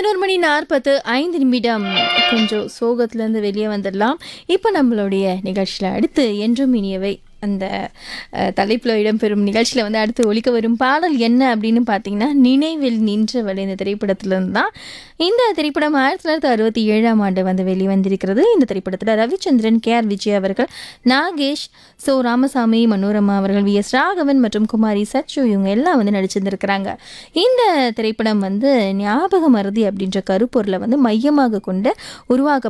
பதினோரு மணி நாற்பத்து ஐந்து நிமிடம் கொஞ்சம் சோகத்துலேருந்து வெளியே வந்துடலாம் இப்போ நம்மளுடைய நிகழ்ச்சியில் அடுத்து என்றும் இனியவை அந்த தலைப்பில் இடம்பெறும் நிகழ்ச்சியில் வந்து அடுத்து ஒலிக்க வரும் பாடல் என்ன அப்படின்னு பார்த்தீங்கன்னா நினைவில் நின்றவள் இந்த திரைப்படத்திலிருந்து தான் இந்த திரைப்படம் ஆயிரத்தி தொள்ளாயிரத்தி அறுபத்தி ஏழாம் ஆண்டு வந்து வெளிவந்திருக்கிறது இந்த திரைப்படத்தில் ரவிச்சந்திரன் கே ஆர் விஜய் அவர்கள் நாகேஷ் சோ ராமசாமி மனோரமா அவர்கள் வி எஸ் ராகவன் மற்றும் குமாரி சச்சு இவங்க எல்லாம் வந்து நடிச்சிருந்திருக்கிறாங்க இந்த திரைப்படம் வந்து ஞாபக மருதி அப்படின்ற கருப்பொருளை வந்து மையமாக கொண்டு உருவாக்க